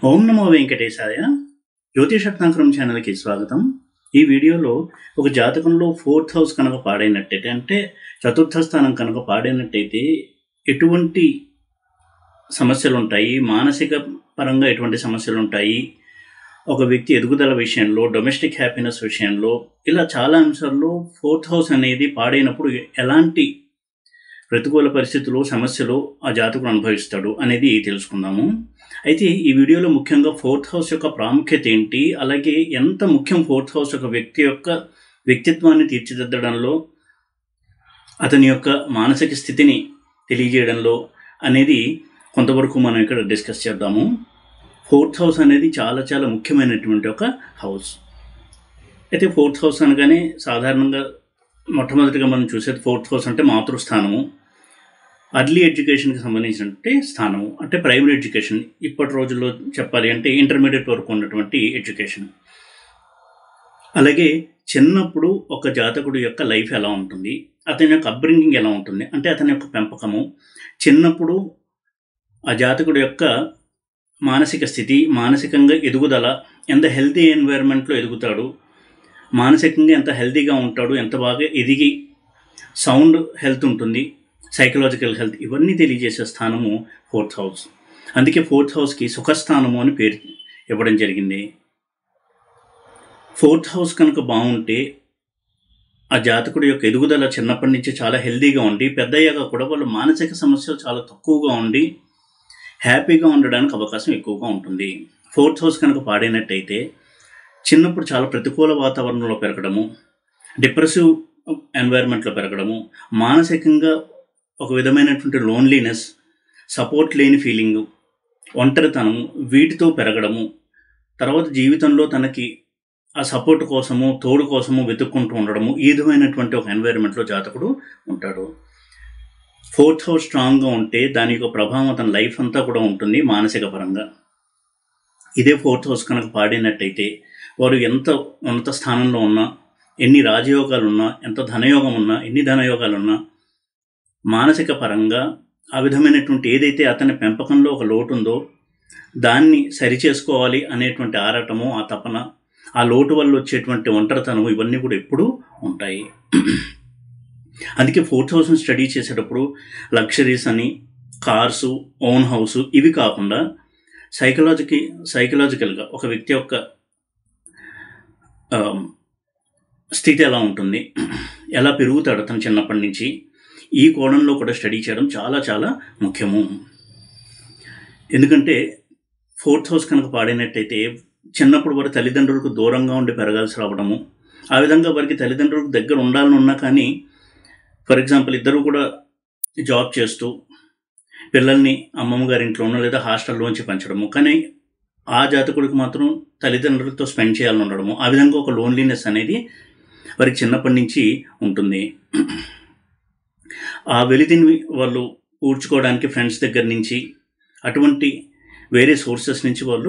ఓం నమో వెంకటేశాయ జ్యోతిషత్నాకరం ఛానల్కి స్వాగతం ఈ వీడియోలో ఒక జాతకంలో ఫోర్త్ హౌస్ కనుక పాడైనట్టయితే అంటే చతుర్థ స్థానం కనుక పాడైనట్టయితే ఎటువంటి సమస్యలు ఉంటాయి మానసిక పరంగా ఎటువంటి సమస్యలు ఉంటాయి ఒక వ్యక్తి ఎదుగుదల విషయంలో డొమెస్టిక్ హ్యాపీనెస్ విషయంలో ఇలా చాలా అంశాల్లో ఫోర్త్ హౌస్ అనేది పాడైనప్పుడు ఎలాంటి ప్రతికూల పరిస్థితులు సమస్యలు ఆ జాతకుడు అనుభవిస్తాడు అనేది తెలుసుకుందాము అయితే ఈ వీడియోలో ముఖ్యంగా ఫోర్త్ హౌస్ యొక్క ప్రాముఖ్యత ఏంటి అలాగే ఎంత ముఖ్యం ఫోర్త్ హౌస్ ఒక వ్యక్తి యొక్క వ్యక్తిత్వాన్ని తీర్చిదిద్దడంలో అతని యొక్క మానసిక స్థితిని తెలియజేయడంలో అనేది కొంతవరకు మనం ఇక్కడ డిస్కస్ చేద్దాము ఫోర్త్ హౌస్ అనేది చాలా చాలా ముఖ్యమైనటువంటి ఒక హౌస్ అయితే ఫోర్త్ హౌస్ అనగానే సాధారణంగా మొట్టమొదటిగా మనం చూసేది ఫోర్త్ హౌస్ అంటే మాతృస్థానము అర్లీ ఎడ్యుకేషన్కి సంబంధించినటువంటి స్థానము అంటే ప్రైమరీ ఎడ్యుకేషన్ ఇప్పటి రోజుల్లో చెప్పాలి అంటే ఇంటర్మీడియట్ వరకు ఉన్నటువంటి ఎడ్యుకేషన్ అలాగే చిన్నప్పుడు ఒక జాతకుడు యొక్క లైఫ్ ఎలా ఉంటుంది అతని యొక్క అప్బ్రింగింగ్ ఎలా ఉంటుంది అంటే అతని యొక్క పెంపకము చిన్నప్పుడు ఆ జాతకుడు యొక్క మానసిక స్థితి మానసికంగా ఎదుగుదల ఎంత హెల్తీ ఎన్వైరన్మెంట్లో ఎదుగుతాడు మానసికంగా ఎంత హెల్తీగా ఉంటాడు ఎంత బాగా ఎదిగి సౌండ్ హెల్త్ ఉంటుంది సైకలాజికల్ హెల్త్ ఇవన్నీ తెలియజేసే స్థానము ఫోర్త్ హౌస్ అందుకే ఫోర్త్ హౌస్కి సుఖస్థానము అని పేరు ఇవ్వడం జరిగింది ఫోర్త్ హౌస్ కనుక బాగుంటే ఆ జాతకుడు యొక్క ఎదుగుదల చిన్నప్పటి నుంచి చాలా హెల్తీగా ఉండి పెద్దయ్యాక కూడా వాళ్ళు మానసిక సమస్యలు చాలా తక్కువగా ఉండి హ్యాపీగా ఉండడానికి అవకాశం ఎక్కువగా ఉంటుంది ఫోర్త్ హౌస్ కనుక పాడైనట్టయితే చిన్నప్పుడు చాలా ప్రతికూల వాతావరణంలో పెరగడము డిప్రెసివ్ ఎన్వైర్న్మెంట్లో పెరగడము మానసికంగా ఒక విధమైనటువంటి లోన్లీనెస్ సపోర్ట్ లేని ఫీలింగు ఒంటరితనము వీటితో పెరగడము తర్వాత జీవితంలో తనకి ఆ సపోర్ట్ కోసము తోడు కోసము వెతుక్కుంటూ ఉండడము ఈ విధమైనటువంటి ఒక ఎన్వైరన్మెంట్లో జాతకుడు ఉంటాడు ఫోర్త్ హౌస్ స్ట్రాంగ్గా ఉంటే దాని యొక్క ప్రభావం అతని లైఫ్ అంతా కూడా ఉంటుంది మానసిక పరంగా ఇదే ఫోర్త్ హౌస్ కనుక పాడినట్టయితే వారు ఎంత ఉన్నత స్థానంలో ఉన్నా ఎన్ని రాజయోగాలు ఉన్నా ఎంత ధనయోగం ఉన్నా ఎన్ని ధనయోగాలు ఉన్నా మానసిక పరంగా ఆ విధమైనటువంటి ఏదైతే అతని పెంపకంలో ఒక లోటు ఉందో దాన్ని సరిచేసుకోవాలి అనేటువంటి ఆరాటము ఆ తపన ఆ లోటు వల్ల వచ్చేటువంటి ఒంటరితనం ఇవన్నీ కూడా ఎప్పుడూ ఉంటాయి అందుకే ఫోర్త్ హౌస్ని స్టడీ చేసేటప్పుడు లగ్జరీస్ అని కార్సు ఓన్ హౌస్ ఇవి కాకుండా సైకలాజికి సైకలాజికల్గా ఒక వ్యక్తి యొక్క స్థితి ఎలా ఉంటుంది ఎలా పెరుగుతాడు అతను చిన్నప్పటి నుంచి ఈ కోణంలో కూడా స్టడీ చేయడం చాలా చాలా ముఖ్యము ఎందుకంటే ఫోర్త్ హౌస్ కనుక పాడినట్టయితే చిన్నప్పుడు వారి తల్లిదండ్రులకు దూరంగా ఉండి పెరగాల్సి రావడము ఆ విధంగా వారికి తల్లిదండ్రులకు దగ్గర ఉండాలని ఉన్నా కానీ ఫర్ ఎగ్జాంపుల్ ఇద్దరు కూడా జాబ్ చేస్తూ పిల్లల్ని అమ్మమ్మ గారి ఇంట్లోనో లేదా హాస్టల్లోంచి పెంచడము కానీ ఆ జాతకుడికి మాత్రం తల్లిదండ్రులతో స్పెండ్ చేయాలని ఉండడము ఆ విధంగా ఒక లోన్లీనెస్ అనేది వారికి చిన్నప్పటి నుంచి ఉంటుంది ఆ వెలితిని వాళ్ళు పూడ్చుకోవడానికి ఫ్రెండ్స్ దగ్గర నుంచి అటువంటి వేరే సోర్సెస్ నుంచి వాళ్ళు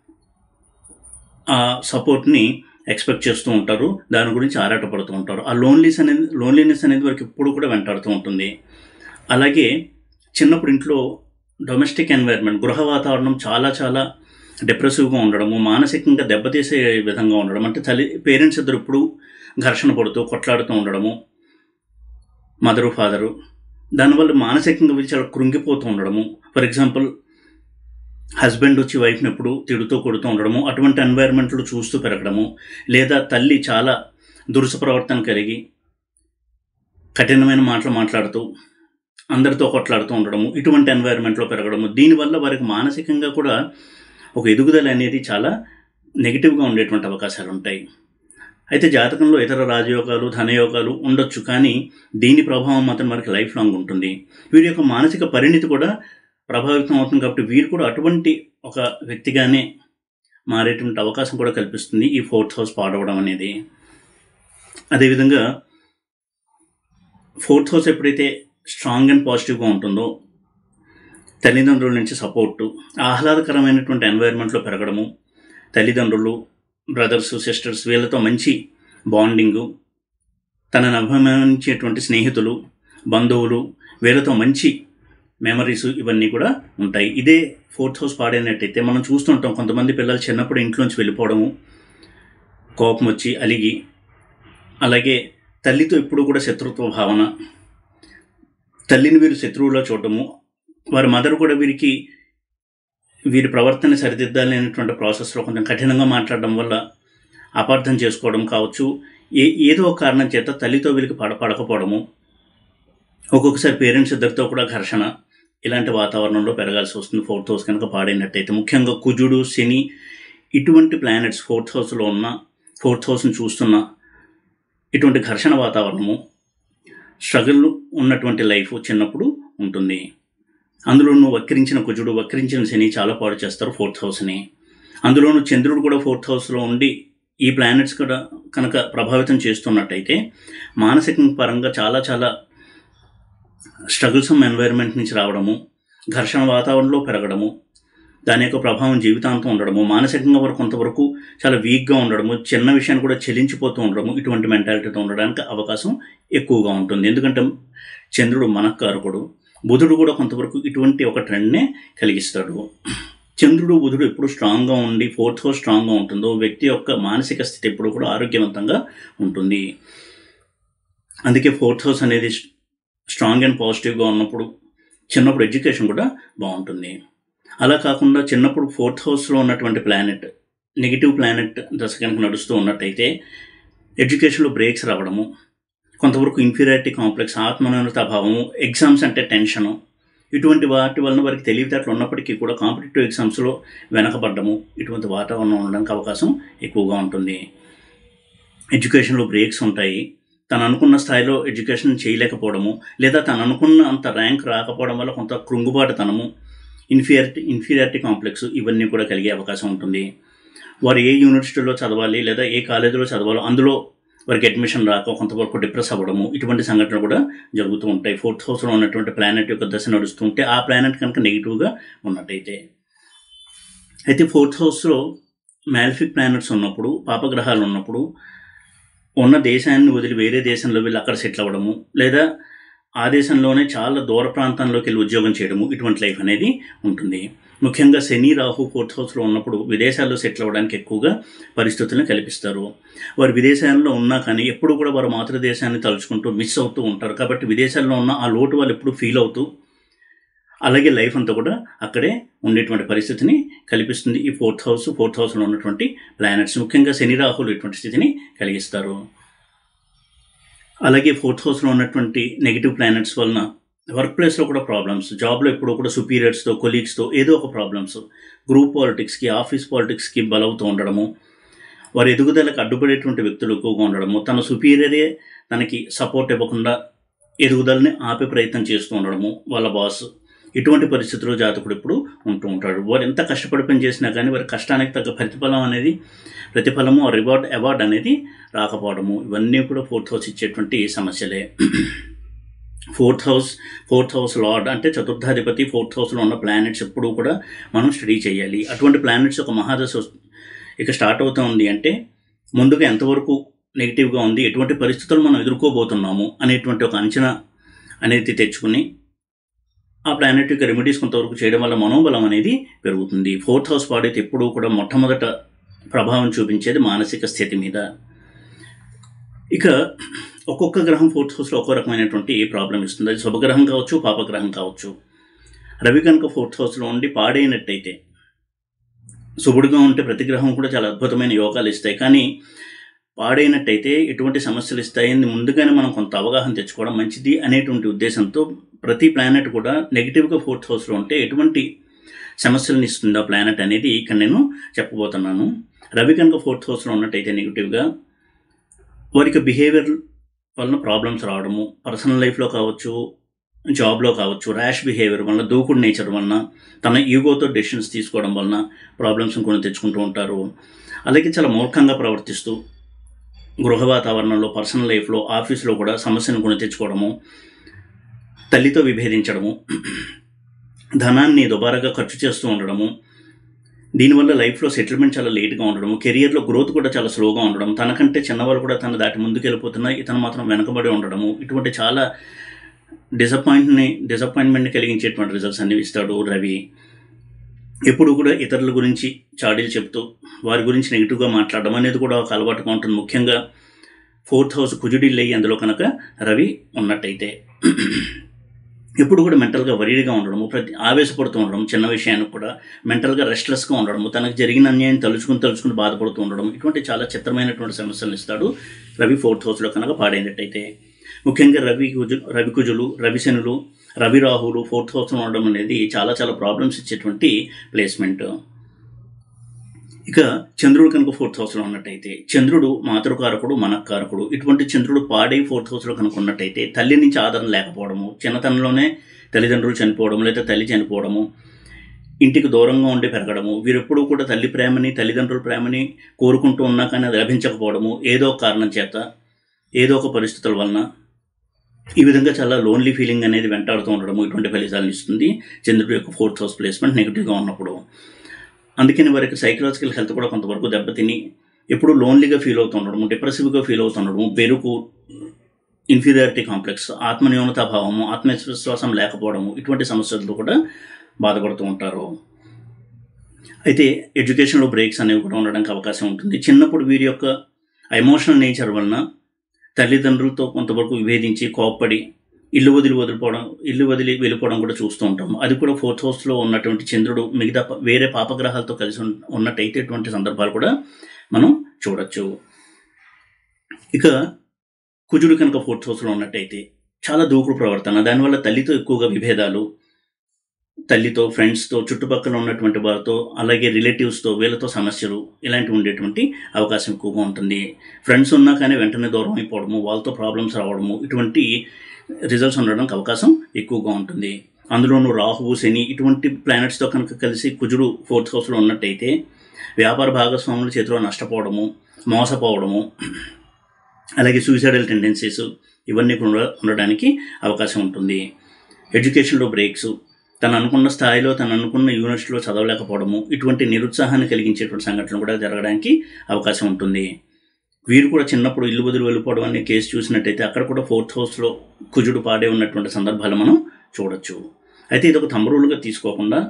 ఆ సపోర్ట్ని ఎక్స్పెక్ట్ చేస్తూ ఉంటారు దాని గురించి ఆరాటపడుతూ ఉంటారు ఆ లోన్లీస్ అనేది లోన్లీనెస్ అనేది వారికి ఎప్పుడు కూడా వెంటాడుతూ ఉంటుంది అలాగే చిన్నప్పుడు ఇంట్లో డొమెస్టిక్ ఎన్వైర్న్మెంట్ గృహ వాతావరణం చాలా చాలా డిప్రెసివ్గా ఉండడము మానసికంగా దెబ్బతీసే విధంగా ఉండడం అంటే తల్లి పేరెంట్స్ ఇద్దరు ఇప్పుడు ఘర్షణ పడుతూ కొట్లాడుతూ ఉండడము మదరు ఫాదరు దానివల్ల మానసికంగా వీళ్ళు చాలా కృంగిపోతూ ఉండడము ఫర్ ఎగ్జాంపుల్ హస్బెండ్ వచ్చి వైఫ్ని ఎప్పుడు తిడుతూ కొడుతూ ఉండడము అటువంటి ఎన్వైర్న్మెంట్లు చూస్తూ పెరగడము లేదా తల్లి చాలా దురుసు ప్రవర్తన కలిగి కఠినమైన మాటలు మాట్లాడుతూ అందరితో కొట్లాడుతూ ఉండడము ఇటువంటి ఎన్వైర్న్మెంట్లో పెరగడము దీనివల్ల వారికి మానసికంగా కూడా ఒక ఎదుగుదల అనేది చాలా నెగిటివ్గా ఉండేటువంటి అవకాశాలు ఉంటాయి అయితే జాతకంలో ఇతర రాజయోగాలు ధనయోగాలు ఉండొచ్చు కానీ దీని ప్రభావం మాత్రం మనకి లైఫ్ లాంగ్ ఉంటుంది వీరి యొక్క మానసిక పరిణితి కూడా ప్రభావితం అవుతుంది కాబట్టి వీరు కూడా అటువంటి ఒక వ్యక్తిగానే మారేటువంటి అవకాశం కూడా కల్పిస్తుంది ఈ ఫోర్త్ హౌస్ పాడవడం అనేది అదేవిధంగా ఫోర్త్ హౌస్ ఎప్పుడైతే స్ట్రాంగ్ అండ్ పాజిటివ్గా ఉంటుందో తల్లిదండ్రుల నుంచి సపోర్టు ఆహ్లాదకరమైనటువంటి ఎన్వైర్న్మెంట్లో పెరగడము తల్లిదండ్రులు బ్రదర్స్ సిస్టర్స్ వీళ్ళతో మంచి బాండింగు తనను అభిమానించేటువంటి స్నేహితులు బంధువులు వీళ్ళతో మంచి మెమరీస్ ఇవన్నీ కూడా ఉంటాయి ఇదే ఫోర్త్ హౌస్ పాడైనట్టయితే మనం చూస్తుంటాం కొంతమంది పిల్లలు చిన్నప్పుడు ఇంట్లోంచి వెళ్ళిపోవడము కోపం వచ్చి అలిగి అలాగే తల్లితో ఎప్పుడు కూడా శత్రుత్వ భావన తల్లిని వీరు శత్రువులో చూడటము వారి మదర్ కూడా వీరికి వీరి ప్రవర్తన సరిదిద్దాలి అనేటువంటి ప్రాసెస్లో కొంచెం కఠినంగా మాట్లాడడం వల్ల అపార్థం చేసుకోవడం కావచ్చు ఏ ఏదో ఒక కారణం చేత తల్లితో వీరికి పడ పడకపోవడము ఒక్కొక్కసారి పేరెంట్స్ ఇద్దరితో కూడా ఘర్షణ ఇలాంటి వాతావరణంలో పెరగాల్సి వస్తుంది ఫోర్త్ హౌస్ కనుక పాడైనట్టయితే ముఖ్యంగా కుజుడు శని ఇటువంటి ప్లానెట్స్ ఫోర్త్ హౌస్లో ఉన్న ఫోర్త్ హౌస్ని చూస్తున్న ఇటువంటి ఘర్షణ వాతావరణము స్ట్రగుల్ ఉన్నటువంటి లైఫ్ చిన్నప్పుడు ఉంటుంది అందులోనూ వక్రించిన కుజుడు వక్రించిన శని చాలా పాడు చేస్తారు ఫోర్త్ హౌస్ని అందులోనూ చంద్రుడు కూడా ఫోర్త్ హౌస్లో ఉండి ఈ ప్లానెట్స్ కూడా కనుక ప్రభావితం చేస్తున్నట్టయితే మానసిక పరంగా చాలా చాలా స్ట్రగుల్సమ్ ఎన్వైరన్మెంట్ నుంచి రావడము ఘర్షణ వాతావరణంలో పెరగడము దాని యొక్క ప్రభావం జీవితాంతం ఉండడము మానసికంగా వరకు కొంతవరకు చాలా వీక్గా ఉండడము చిన్న విషయాన్ని కూడా చెలించిపోతూ ఉండడము ఇటువంటి మెంటాలిటీతో ఉండడానికి అవకాశం ఎక్కువగా ఉంటుంది ఎందుకంటే చంద్రుడు మనకారకుడు బుధుడు కూడా కొంతవరకు ఇటువంటి ఒక ట్రెండ్నే కలిగిస్తాడు చంద్రుడు బుధుడు ఎప్పుడు స్ట్రాంగ్గా ఉండి ఫోర్త్ హౌస్ స్ట్రాంగ్గా ఉంటుందో వ్యక్తి యొక్క మానసిక స్థితి ఎప్పుడు కూడా ఆరోగ్యవంతంగా ఉంటుంది అందుకే ఫోర్త్ హౌస్ అనేది స్ట్రాంగ్ అండ్ పాజిటివ్గా ఉన్నప్పుడు చిన్నప్పుడు ఎడ్యుకేషన్ కూడా బాగుంటుంది అలా కాకుండా చిన్నప్పుడు ఫోర్త్ హౌస్లో ఉన్నటువంటి ప్లానెట్ నెగిటివ్ ప్లానెట్ దశ కనుక నడుస్తూ ఉన్నట్టయితే ఎడ్యుకేషన్లో బ్రేక్స్ రావడము కొంతవరకు ఇన్ఫీరియారిటీ కాంప్లెక్స్ ఆత్మనిర్భరత భావము ఎగ్జామ్స్ అంటే టెన్షను ఇటువంటి వాటి వలన వారికి తెలివితేటలు ఉన్నప్పటికీ కూడా కాంపిటేటివ్ ఎగ్జామ్స్లో వెనకబడ్డము ఇటువంటి వాతావరణం ఉండడానికి అవకాశం ఎక్కువగా ఉంటుంది ఎడ్యుకేషన్లో బ్రేక్స్ ఉంటాయి తను అనుకున్న స్థాయిలో ఎడ్యుకేషన్ చేయలేకపోవడము లేదా తను అనుకున్న అంత ర్యాంక్ రాకపోవడం వల్ల కొంత కృంగుబాటుతనము ఇన్ఫీరియారిటీ ఇన్ఫీరియారిటీ కాంప్లెక్స్ ఇవన్నీ కూడా కలిగే అవకాశం ఉంటుంది వారు ఏ యూనివర్సిటీలో చదవాలి లేదా ఏ కాలేజీలో చదవాలో అందులో వారికి అడ్మిషన్ రాక కొంతవరకు డిప్రెస్ అవ్వడము ఇటువంటి సంఘటనలు కూడా జరుగుతూ ఉంటాయి ఫోర్త్ హౌస్లో ఉన్నటువంటి ప్లానెట్ యొక్క దశ నడుస్తుంటే ఆ ప్లానెట్ కనుక నెగిటివ్గా ఉన్నట్టయితే అయితే ఫోర్త్ హౌస్లో మ్యాలిఫిక్ ప్లానెట్స్ ఉన్నప్పుడు పాపగ్రహాలు ఉన్నప్పుడు ఉన్న దేశాన్ని వదిలి వేరే దేశంలో వెళ్ళి అక్కడ సెటిల్ అవ్వడము లేదా ఆ దేశంలోనే చాలా దూర ప్రాంతంలోకి వెళ్ళి ఉద్యోగం చేయడము ఇటువంటి లైఫ్ అనేది ఉంటుంది ముఖ్యంగా శని రాహు ఫోర్త్ హౌస్లో ఉన్నప్పుడు విదేశాల్లో సెటిల్ అవ్వడానికి ఎక్కువగా పరిస్థితులను కల్పిస్తారు వారు విదేశాల్లో ఉన్నా కానీ ఎప్పుడు కూడా వారు మాతృదేశాన్ని తలుచుకుంటూ మిస్ అవుతూ ఉంటారు కాబట్టి విదేశాల్లో ఉన్న ఆ లోటు వాళ్ళు ఎప్పుడు ఫీల్ అవుతూ అలాగే లైఫ్ అంతా కూడా అక్కడే ఉండేటువంటి పరిస్థితిని కల్పిస్తుంది ఈ ఫోర్త్ హౌస్ ఫోర్త్ హౌస్లో ఉన్నటువంటి ప్లానెట్స్ ముఖ్యంగా శని రాహులు ఇటువంటి స్థితిని కలిగిస్తారు అలాగే ఫోర్త్ హౌస్లో ఉన్నటువంటి నెగిటివ్ ప్లానెట్స్ వలన వర్క్ ప్లేస్లో కూడా ప్రాబ్లమ్స్ జాబ్లో ఎప్పుడు కూడా సుపీరియర్స్తో కొలీగ్స్తో ఏదో ఒక ప్రాబ్లమ్స్ గ్రూప్ పాలిటిక్స్కి ఆఫీస్ పాలిటిక్స్కి బలవుతూ ఉండడము వారి ఎదుగుదలకు అడ్డుపడేటువంటి వ్యక్తులు ఎక్కువగా ఉండడము తన సుపీరియరే తనకి సపోర్ట్ ఇవ్వకుండా ఎదుగుదలని ఆపే ప్రయత్నం చేస్తూ ఉండడము వాళ్ళ బాస్ ఇటువంటి పరిస్థితుల్లో జాతకుడు ఇప్పుడు ఉంటూ ఉంటాడు వారు ఎంత కష్టపడి పని చేసినా కానీ వారి కష్టానికి తగ్గ ప్రతిఫలం అనేది ప్రతిఫలము రివార్డ్ అవార్డ్ అనేది రాకపోవడము ఇవన్నీ కూడా ఫోర్త్ హౌస్ ఇచ్చేటువంటి సమస్యలే fourth house fourth house lord అంటే చతుర్థాధిపతి ఫోర్త్ హౌస్లో ఉన్న ప్లానెట్స్ ఎప్పుడూ కూడా మనం స్టడీ చేయాలి అటువంటి ప్లానెట్స్ ఒక మహాదశ ఇక స్టార్ట్ అవుతుంది అంటే ముందుగా ఎంతవరకు నెగిటివ్గా ఉంది ఎటువంటి పరిస్థితులు మనం ఎదుర్కోబోతున్నాము అనేటువంటి ఒక అంచనా అనేది తెచ్చుకుని ఆ ప్లానెట్ యొక్క రెమెడీస్ కొంతవరకు చేయడం వల్ల మనోబలం అనేది పెరుగుతుంది ఫోర్త్ హౌస్ పాడైతే ఎప్పుడూ కూడా మొట్టమొదట ప్రభావం చూపించేది మానసిక స్థితి మీద ఇక ఒక్కొక్క గ్రహం ఫోర్త్ హౌస్లో ఒక్కో రకమైనటువంటి ప్రాబ్లం ఇస్తుంది అది శుభగ్రహం కావచ్చు పాపగ్రహం కావచ్చు రవి కనుక ఫోర్త్ హౌస్లో ఉండి పాడైనట్టయితే శుభుడుగా ఉంటే ప్రతి గ్రహం కూడా చాలా అద్భుతమైన యోగాలు ఇస్తాయి కానీ పాడైనట్టయితే ఎటువంటి సమస్యలు ఇస్తాయి అని ముందుగానే మనం కొంత అవగాహన తెచ్చుకోవడం మంచిది అనేటువంటి ఉద్దేశంతో ప్రతి ప్లానెట్ కూడా నెగిటివ్గా ఫోర్త్ హౌస్లో ఉంటే ఎటువంటి సమస్యలను ఇస్తుంది ఆ ప్లానెట్ అనేది ఇక్కడ నేను చెప్పబోతున్నాను రవి కనుక ఫోర్త్ హౌస్లో ఉన్నట్టయితే నెగిటివ్గా వారికి బిహేవియర్ వలన ప్రాబ్లమ్స్ రావడము పర్సనల్ లైఫ్లో కావచ్చు జాబ్లో కావచ్చు ర్యాష్ బిహేవియర్ వలన దూకుడు నేచర్ వలన తన ఈగోతో డెసిషన్స్ తీసుకోవడం వలన ప్రాబ్లమ్స్ కొని తెచ్చుకుంటూ ఉంటారు అలాగే చాలా మూర్ఖంగా ప్రవర్తిస్తూ గృహ వాతావరణంలో పర్సనల్ లైఫ్లో ఆఫీస్లో కూడా సమస్యను కొని తెచ్చుకోవడము తల్లితో విభేదించడము ధనాన్ని దుబారాగా ఖర్చు చేస్తూ ఉండడము దీనివల్ల లైఫ్లో సెటిల్మెంట్ చాలా లేట్గా ఉండడం కెరియర్లో గ్రోత్ కూడా చాలా స్లోగా ఉండడం తనకంటే చిన్నవాళ్ళు కూడా తన దాటి ముందుకు వెళ్ళిపోతున్నా ఇతను మాత్రం వెనకబడి ఉండడము ఇటువంటి చాలా డిసప్పాయింట్ని డిసప్పాయింట్మెంట్ని కలిగించేటువంటి రిజల్ట్స్ అన్ని ఇస్తాడు రవి ఎప్పుడు కూడా ఇతరుల గురించి చాడీలు చెప్తూ వారి గురించి నెగిటివ్గా మాట్లాడడం అనేది కూడా ఒక అలవాటుగా ఉంటుంది ముఖ్యంగా ఫోర్త్ హౌస్ కుజుడిల్లు అయ్యి అందులో కనుక రవి ఉన్నట్టయితే ఎప్పుడు కూడా మెంటల్గా వరీడ్గా ఉండడము ప్రతి ఆవేశపడుతూ ఉండడం చిన్న విషయానికి కూడా మెంటల్గా రెస్ట్లెస్గా ఉండడము తనకు జరిగిన అన్యాయం తలుచుకుని తలుచుకుని బాధపడుతూ ఉండడం ఇటువంటి చాలా చిత్రమైనటువంటి సమస్యలను ఇస్తాడు రవి ఫోర్త్ హౌస్లో కనుక పాడైనట్టయితే ముఖ్యంగా రవి కుజు రవి కుజులు రవిశనులు రవి రాహులు ఫోర్త్ హౌస్లో ఉండడం అనేది చాలా చాలా ప్రాబ్లమ్స్ ఇచ్చేటువంటి ప్లేస్మెంట్ ఇక చంద్రుడు కనుక ఫోర్త్ హౌస్లో ఉన్నట్టయితే చంద్రుడు మాతృకారకుడు మనకారకుడు ఇటువంటి చంద్రుడు పాడై ఫోర్త్ హౌస్లో కనుక ఉన్నట్టయితే తల్లి నుంచి ఆదరణ లేకపోవడము చిన్నతనంలోనే తల్లిదండ్రులు చనిపోవడం లేదా తల్లి చనిపోవడము ఇంటికి దూరంగా ఉండి పెరగడము వీరెప్పుడూ కూడా తల్లి ప్రేమని తల్లిదండ్రుల ప్రేమని కోరుకుంటూ ఉన్నా కానీ అది లభించకపోవడము ఏదో ఒక కారణం చేత ఏదో ఒక పరిస్థితుల వలన ఈ విధంగా చాలా లోన్లీ ఫీలింగ్ అనేది వెంటాడుతూ ఉండడము ఇటువంటి ఫలితాలను ఇస్తుంది చంద్రుడి యొక్క ఫోర్త్ హౌస్ ప్లేస్మెంట్ నెగిటివ్గా ఉన్నప్పుడు అందుకని వారికి సైకలాజికల్ హెల్త్ కూడా కొంతవరకు దెబ్బతిని ఎప్పుడు లోన్లీగా ఫీల్ అవుతుండడము డిప్రెసివ్గా ఫీల్ అవుతుండడము బెరుకు ఇన్ఫీరియారిటీ కాంప్లెక్స్ ఆత్మన్యూనతాభావము ఆత్మవిశ్వాసం లేకపోవడము ఇటువంటి సమస్యలతో కూడా బాధపడుతూ ఉంటారు అయితే ఎడ్యుకేషన్లో బ్రేక్స్ అనేవి కూడా ఉండడానికి అవకాశం ఉంటుంది చిన్నప్పుడు వీరి యొక్క ఎమోషనల్ నేచర్ వలన తల్లిదండ్రులతో కొంతవరకు విభేదించి కోప్పడి ఇల్లు వదిలి వదిలిపోవడం ఇల్లు వదిలి వెళ్ళిపోవడం కూడా చూస్తూ ఉంటాం అది కూడా ఫోర్త్ హౌస్లో ఉన్నటువంటి చంద్రుడు మిగతా ప- వేరే పాపగ్రహాలతో కలిసి ఉన్న- ఉన్నట్టయితే ఇటువంటి సందర్భాలు కూడా మనం చూడొచ్చు ఇక కుజుడు కనుక ఫోర్త్ హౌస్లో ఉన్నట్టయితే చాలా దూకుడు ప్రవర్తన దానివల్ల తల్లితో ఎక్కువగా విభేదాలు తల్లితో ఫ్రెండ్స్తో చుట్టుపక్కల ఉన్నటువంటి వారితో అలాగే రిలేటివ్స్తో వీళ్ళతో సమస్యలు ఇలాంటివి ఉండేటువంటి అవకాశం ఎక్కువగా ఉంటుంది ఫ్రెండ్స్ ఉన్నా కానీ వెంటనే దూరం అయిపోవడము వాళ్ళతో ప్రాబ్లమ్స్ రావడము ఇటువంటి రిజల్ట్స్ ఉండడానికి అవకాశం ఎక్కువగా ఉంటుంది అందులోనూ రాహువు శని ఇటువంటి ప్లానెట్స్తో కనుక కలిసి కుజుడు ఫోర్త్ హౌస్లో ఉన్నట్టయితే వ్యాపార భాగస్వాముల చేతిలో నష్టపోవడము మోసపోవడము అలాగే సూసైడల్ టెండెన్సీస్ ఇవన్నీ కూడా ఉండడానికి అవకాశం ఉంటుంది ఎడ్యుకేషన్లో బ్రేక్స్ తను అనుకున్న స్థాయిలో తను అనుకున్న యూనివర్సిటీలో చదవలేకపోవడము ఇటువంటి నిరుత్సాహాన్ని కలిగించేటువంటి సంఘటనలు కూడా జరగడానికి అవకాశం ఉంటుంది వీరు కూడా చిన్నప్పుడు ఇల్లు వదిలి వెళ్ళిపోవడం అనే కేసు చూసినట్టయితే అక్కడ కూడా ఫోర్త్ హౌస్లో కుజుడు పాడే ఉన్నటువంటి సందర్భాలు మనం చూడొచ్చు అయితే ఇది ఒక తమ్మురులుగా తీసుకోకుండా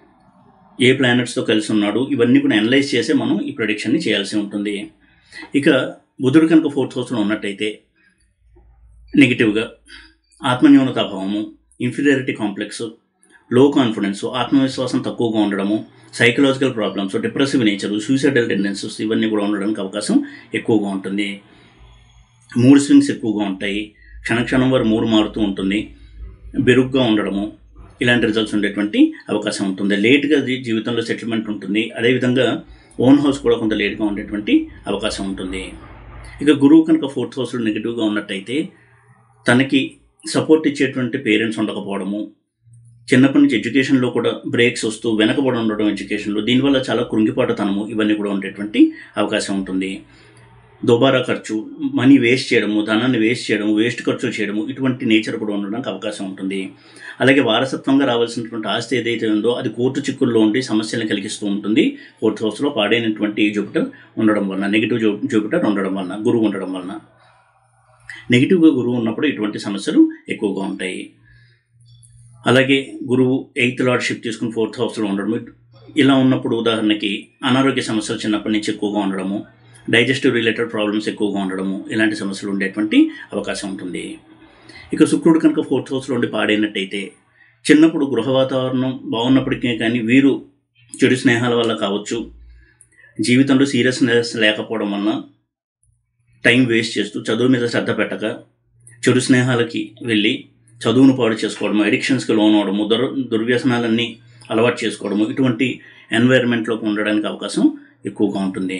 ఏ ప్లానెట్స్తో కలిసి ఉన్నాడు ఇవన్నీ కూడా అనలైజ్ చేసే మనం ఈ ప్రొడిక్షన్ని చేయాల్సి ఉంటుంది ఇక బుధుడు కనుక ఫోర్త్ హౌస్లో ఉన్నట్టయితే నెగిటివ్గా ఆత్మన్యూనతాభావము ఇన్ఫీరియారిటీ కాంప్లెక్స్ లో కాన్ఫిడెన్స్ ఆత్మవిశ్వాసం తక్కువగా ఉండడము psychological problems depressive nature suicidal tendencies ఇవన్నీ కూడా ఉండడానికి అవకాశం ఎక్కువగా ఉంటుంది మూడ్ స్వింగ్స్ ఎక్కువగా ఉంటాయి క్షణక్షణం వారు మూడు మారుతూ ఉంటుంది బెరుగ్గా ఉండడము ఇలాంటి రిజల్ట్స్ ఉండేటువంటి అవకాశం ఉంటుంది లేట్గా జీ- జీవితంలో సెటిల్మెంట్ ఉంటుంది అదేవిధంగా ఓన్ హౌస్ కూడా కొంత లేట్గా ఉండేటువంటి అవకాశం ఉంటుంది ఇక గురువు కనుక ఫోర్త్ హౌస్లో నెగిటివ్గా ఉన్నట్టయితే తనకి సపోర్ట్ ఇచ్చేటువంటి పేరెంట్స్ ఉండకపోవడము చిన్నప్పటి నుంచి ఎడ్యుకేషన్లో కూడా బ్రేక్స్ వస్తూ వెనకబడి ఉండడం ఎడ్యుకేషన్లో దీనివల్ల చాలా కృంగిపాటుతనము ఇవన్నీ కూడా ఉండేటువంటి అవకాశం ఉంటుంది దుబారా ఖర్చు మనీ వేస్ట్ చేయడము ధనాన్ని వేస్ట్ చేయడము వేస్ట్ ఖర్చు చేయడము ఇటువంటి నేచర్ కూడా ఉండడానికి అవకాశం ఉంటుంది అలాగే వారసత్వంగా రావాల్సినటువంటి ఆస్తి ఏదైతే ఉందో అది కోర్టు చిక్కుల్లో ఉండి సమస్యలను కలిగిస్తూ ఉంటుంది ఫోర్త్ హౌస్లో పాడైనటువంటి జూపిటర్ ఉండడం వలన నెగిటివ్ జూ జూపిటర్ ఉండడం వలన గురువు ఉండడం వలన నెగిటివ్గా గురువు ఉన్నప్పుడు ఇటువంటి సమస్యలు ఎక్కువగా ఉంటాయి అలాగే గురువు ఎయిత్ లార్డ్షిప్ తీసుకుని ఫోర్త్ హౌస్లో ఉండడం ఇలా ఉన్నప్పుడు ఉదాహరణకి అనారోగ్య సమస్యలు చిన్నప్పటి నుంచి ఎక్కువగా ఉండడము డైజెస్టివ్ రిలేటెడ్ ప్రాబ్లమ్స్ ఎక్కువగా ఉండడము ఇలాంటి సమస్యలు ఉండేటువంటి అవకాశం ఉంటుంది ఇక శుక్రుడు కనుక ఫోర్త్ హౌస్లో ఉండి పాడైనట్టయితే చిన్నప్పుడు గృహ వాతావరణం బాగున్నప్పటికీ కానీ వీరు చెడు స్నేహాల వల్ల కావచ్చు జీవితంలో సీరియస్నెస్ లేకపోవడం వలన టైం వేస్ట్ చేస్తూ చదువు మీద శ్రద్ధ పెట్టక చెడు స్నేహాలకి వెళ్ళి చదువును పాడు చేసుకోవడము అడిక్షన్స్కి లోన్ అవడము దుర్ దుర్వ్యసనాలన్నీ అలవాటు చేసుకోవడము ఇటువంటి ఎన్వైరన్మెంట్లోకి ఉండడానికి అవకాశం ఎక్కువగా ఉంటుంది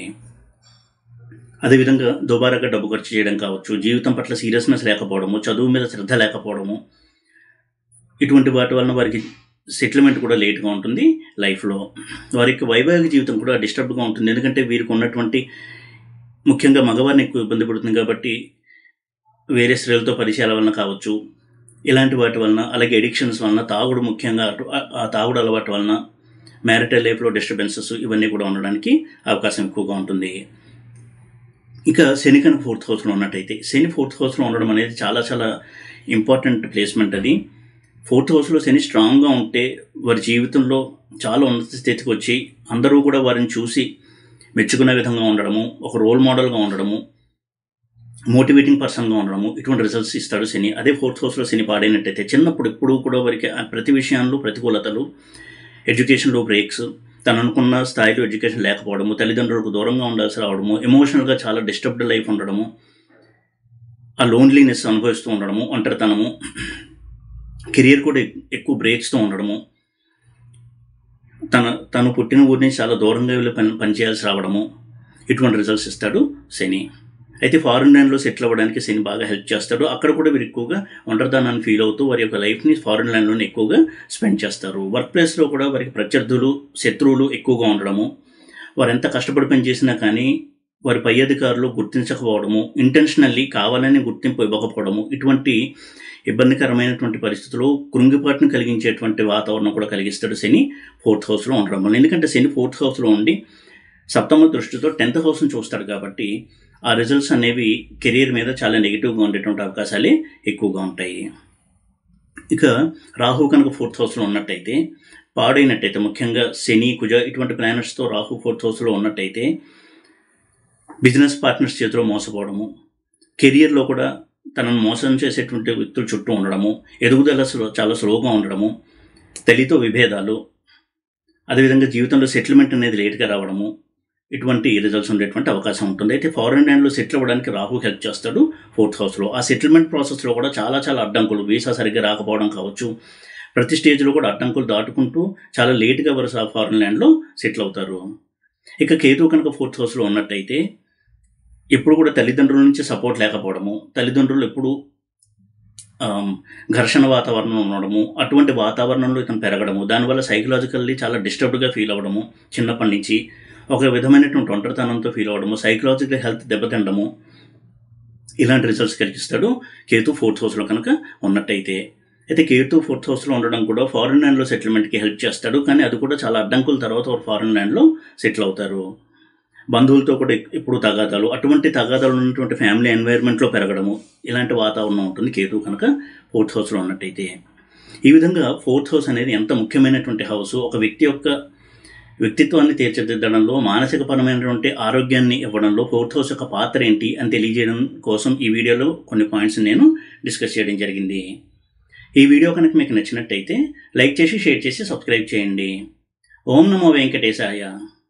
అదేవిధంగా దుబారాగా డబ్బు ఖర్చు చేయడం కావచ్చు జీవితం పట్ల సీరియస్నెస్ లేకపోవడము చదువు మీద శ్రద్ధ లేకపోవడము ఇటువంటి వాటి వలన వారికి సెటిల్మెంట్ కూడా లేట్గా ఉంటుంది లైఫ్లో వారికి వైవాహిక జీవితం కూడా డిస్టర్బ్గా ఉంటుంది ఎందుకంటే వీరికి ఉన్నటువంటి ముఖ్యంగా మగవారిని ఎక్కువ ఇబ్బంది పడుతుంది కాబట్టి వేరే స్త్రీలతో పరిచయాల వలన కావచ్చు ఇలాంటి వాటి వలన అలాగే ఎడిక్షన్స్ వలన తాగుడు ముఖ్యంగా అటు- ఆ- ఆ తాగుడు అలవాటు వలన మ్యారిటల్ లైఫ్లో డిస్టర్బెన్సెస్ ఇవన్నీ కూడా ఉండడానికి అవకాశం ఎక్కువగా ఉంటుంది ఇక శని కనుక ఫోర్త్ హౌస్లో ఉన్నట్టయితే శని ఫోర్త్ హౌస్లో ఉండడం అనేది చాలా చాలా ఇంపార్టెంట్ ప్లేస్మెంట్ అది ఫోర్త్ హౌస్లో శని స్ట్రాంగ్గా ఉంటే వారి జీవితంలో చాలా ఉన్నత స్థితికి వచ్చి అందరూ కూడా వారిని చూసి మెచ్చుకునే విధంగా ఉండడము ఒక రోల్ మోడల్గా ఉండడము మోటివేటింగ్ పర్సన్గా ఉండడము ఇటువంటి రిజల్ట్స్ ఇస్తాడు శని అదే ఫోర్త్ హౌస్లో శని పాడైనట్టయితే చిన్నప్పుడు ఎప్పుడూ కూడా వారికి ఆ ప్రతి విషయాల్లో ప్రతికూలతలు ఎడ్యుకేషన్లో బ్రేక్స్ తను అనుకున్న స్థాయిలో ఎడ్యుకేషన్ లేకపోవడము తల్లిదండ్రులకు దూరంగా ఉండాల్సి రావడము ఎమోషనల్గా చాలా డిస్టర్బ్డ్ లైఫ్ ఉండడము ఆ లోన్లీనెస్ అనుభవిస్తూ ఉండడము ఒంటరితనము కెరియర్ కూడా ఎక్- ఎక్కువ బ్రేక్స్తో ఉండడము తన తను పుట్టిన ఊరి నుంచి చాలా దూరంగా వెళ్ళి పని పనిచేయాల్సి రావడము ఇటువంటి రిజల్ట్స్ ఇస్తాడు శని అయితే ఫారిన్ ల్యాండ్లో సెటిల్ అవ్వడానికి శని బాగా హెల్ప్ చేస్తాడు అక్కడ కూడా వీరు ఎక్కువగా ఒంటరితనాన్ని ఫీల్ అవుతూ వారి యొక్క లైఫ్ని ఫారిన్ ల్యాండ్లోనే ఎక్కువగా స్పెండ్ చేస్తారు వర్క్ ప్లేస్లో కూడా వారికి ప్రత్యర్థులు శత్రువులు ఎక్కువగా ఉండడము వారు ఎంత కష్టపడి పని చేసినా కానీ వారి పై అధికారులు గుర్తించకపోవడము ఇంటెన్షనల్లీ కావాలని గుర్తింపు ఇవ్వకపోవడము ఇటువంటి ఇబ్బందికరమైనటువంటి పరిస్థితులు కృంగిపాటును కలిగించేటువంటి వాతావరణం కూడా కలిగిస్తాడు శని ఫోర్త్ హౌస్లో ఉండడం వల్ల ఎందుకంటే శని ఫోర్త్ హౌస్లో ఉండి సప్తమ దృష్టితో టెన్త్ హౌస్ని చూస్తాడు కాబట్టి ఆ రిజల్ట్స్ అనేవి కెరీర్ మీద చాలా నెగిటివ్గా ఉండేటువంటి అవకాశాలే ఎక్కువగా ఉంటాయి ఇక రాహు కనుక ఫోర్త్ హౌస్లో ఉన్నట్టయితే పాడైనట్టయితే ముఖ్యంగా శని కుజ ఇటువంటి ప్లానెట్స్తో రాహు ఫోర్త్ హౌస్లో ఉన్నట్టయితే బిజినెస్ పార్ట్నర్స్ చేతిలో మోసపోవడము కెరియర్లో కూడా తనను మోసం చేసేటువంటి వ్యక్తులు చుట్టూ ఉండడము ఎదుగుదల స్లో చాలా స్లోగా ఉండడము తల్లితో విభేదాలు అదేవిధంగా జీవితంలో సెటిల్మెంట్ అనేది లేట్గా రావడము ఇటువంటి రిజల్ట్స్ ఉండేటువంటి అవకాశం ఉంటుంది అయితే ఫారెన్ ల్యాండ్లో సెటిల్ అవ్వడానికి రాహు హెల్ప్ చేస్తాడు ఫోర్త్ హౌస్లో ఆ సెటిల్మెంట్ ప్రాసెస్లో కూడా చాలా చాలా అడ్డంకులు వీసా సరిగ్గా రాకపోవడం కావచ్చు ప్రతి స్టేజ్లో కూడా అడ్డంకులు దాటుకుంటూ చాలా లేట్గా వరుస ఫారెన్ ల్యాండ్లో సెటిల్ అవుతారు ఇక కేతు కనుక ఫోర్త్ హౌస్లో ఉన్నట్టయితే ఎప్పుడు కూడా తల్లిదండ్రుల నుంచి సపోర్ట్ లేకపోవడము తల్లిదండ్రులు ఎప్పుడు ఆమ్, ఘర్షణ వాతావరణం ఉండడము అటువంటి వాతావరణంలో ఇతను పెరగడము దానివల్ల సైకలాజికల్లీ చాలా డిస్టర్బ్డ్గా ఫీల్ అవ్వడము చిన్నప్పటి నుంచి ఒక విధమైనటువంటి ఒంటరితనంతో ఫీల్ అవ్వడము సైకలాజికల్ హెల్త్ దెబ్బతిండము ఇలాంటి రిజల్ట్స్ కలిగిస్తాడు కేతు ఫోర్త్ హౌస్లో కనుక ఉన్నట్టయితే అయితే కేతు ఫోర్త్ హౌస్లో ఉండడం కూడా ఫారిన్ ల్యాండ్లో సెటిల్మెంట్కి హెల్ప్ చేస్తాడు కానీ అది కూడా చాలా అడ్డంకుల తర్వాత ఒక ఫారిన్ ల్యాండ్లో సెటిల్ అవుతారు బంధువులతో కూడా ఎక్- ఎప్పుడు తగాదాలు అటువంటి తగాదాలు ఉన్నటువంటి ఫ్యామిలీ ఎన్వైర్న్మెంట్లో పెరగడము ఇలాంటి వాతావరణం ఉంటుంది కేతు కనుక ఫోర్త్ హౌస్లో ఉన్నట్టయితే ఈ విధంగా ఫోర్త్ హౌస్ అనేది ఎంత ముఖ్యమైనటువంటి హౌస్ ఒక వ్యక్తి యొక్క వ్యక్తిత్వాన్ని తీర్చిదిద్దడంలో మానసికపరమైనటువంటి ఆరోగ్యాన్ని ఇవ్వడంలో ఫోర్త్ హౌస్ యొక్క పాత్ర ఏంటి అని తెలియజేయడం కోసం ఈ వీడియోలో కొన్ని పాయింట్స్ నేను డిస్కస్ చేయడం జరిగింది ఈ వీడియో కనుక మీకు నచ్చినట్టయితే లైక్ చేసి షేర్ చేసి సబ్స్క్రైబ్ చేయండి ఓం నమో వెంకటేశాయ